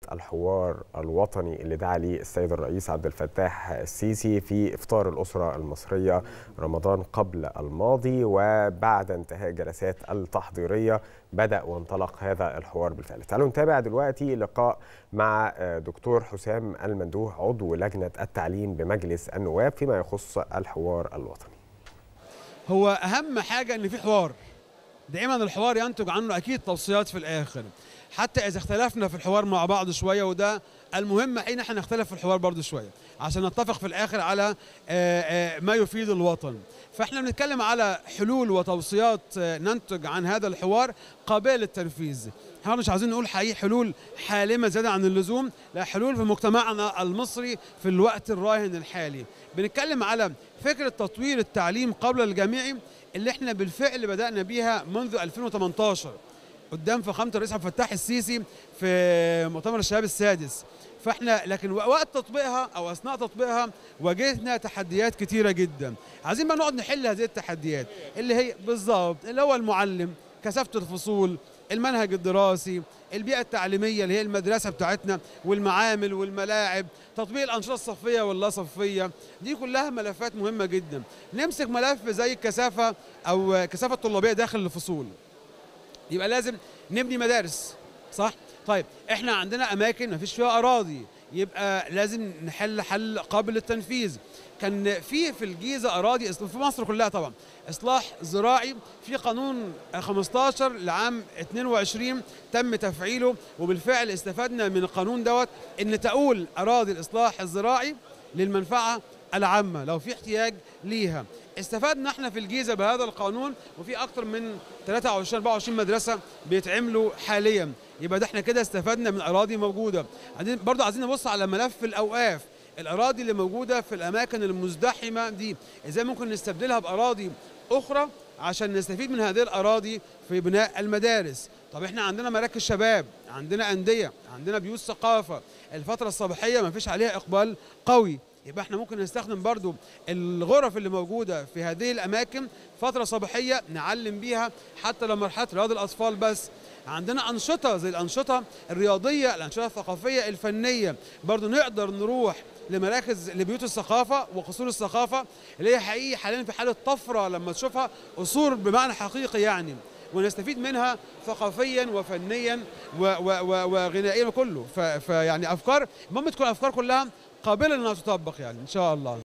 الحوار الوطني اللي دعا ليه السيد الرئيس عبد الفتاح السيسي في افطار الاسره المصريه رمضان قبل الماضي وبعد انتهاء جلسات التحضيريه بدا وانطلق هذا الحوار بالفعل. تعالوا نتابع دلوقتي لقاء مع دكتور حسام المندوح عضو لجنه التعليم بمجلس النواب فيما يخص الحوار الوطني. هو اهم حاجه ان في حوار دائما الحوار ينتج عنه اكيد توصيات في الاخر حتى اذا اختلفنا في الحوار مع بعض شويه وده المهم حين احنا نختلف في الحوار برضه شويه عشان نتفق في الاخر على ما يفيد الوطن فاحنا بنتكلم على حلول وتوصيات ننتج عن هذا الحوار قابله للتنفيذ احنا مش عايزين نقول حقيقي حلول حالمه زياده عن اللزوم لا حلول في مجتمعنا المصري في الوقت الراهن الحالي بنتكلم على فكره تطوير التعليم قبل الجامعي اللي احنا بالفعل بدانا بيها منذ 2018 قدام فخامه الرئيس عبد الفتاح السيسي في مؤتمر الشباب السادس فاحنا لكن وقت تطبيقها او اثناء تطبيقها واجهنا تحديات كتيره جدا عايزين بقى نقعد نحل هذه التحديات اللي هي بالظبط اللي هو المعلم كثافه الفصول المنهج الدراسي البيئة التعليمية اللي هي المدرسة بتاعتنا والمعامل والملاعب تطبيق الأنشطة الصفية واللا صفية دي كلها ملفات مهمة جدا نمسك ملف زي الكثافة أو كثافة الطلابية داخل الفصول يبقى لازم نبني مدارس صح طيب احنا عندنا اماكن ما فيش فيها اراضي يبقى لازم نحل حل قابل للتنفيذ كان في في الجيزه اراضي في مصر كلها طبعا اصلاح زراعي في قانون 15 لعام 22 تم تفعيله وبالفعل استفدنا من القانون دوت ان تؤول اراضي الاصلاح الزراعي للمنفعه العامه لو في احتياج ليها استفدنا احنا في الجيزه بهذا القانون وفي اكثر من 23 24 مدرسه بيتعملوا حاليا يبقى ده احنا كده استفدنا من اراضي موجوده عايزين برضه عايزين نبص على ملف الاوقاف الاراضي اللي موجوده في الاماكن المزدحمه دي ازاي ممكن نستبدلها باراضي اخرى عشان نستفيد من هذه الاراضي في بناء المدارس طب احنا عندنا مراكز شباب عندنا انديه عندنا بيوت ثقافه الفتره الصباحيه ما فيش عليها اقبال قوي يبقى احنا ممكن نستخدم برضو الغرف اللي موجودة في هذه الأماكن فترة صباحية نعلم بيها حتى لو مرحلة رياض الأطفال بس عندنا أنشطة زي الأنشطة الرياضية الأنشطة الثقافية الفنية برضو نقدر نروح لمراكز لبيوت الثقافة وقصور الثقافة اللي هي حقيقي حاليا في حالة طفرة لما تشوفها قصور بمعنى حقيقي يعني ونستفيد منها ثقافيا وفنيا وغنائيا وكله فيعني افكار المهم تكون افكار كلها قابله انها تطبق يعني ان شاء الله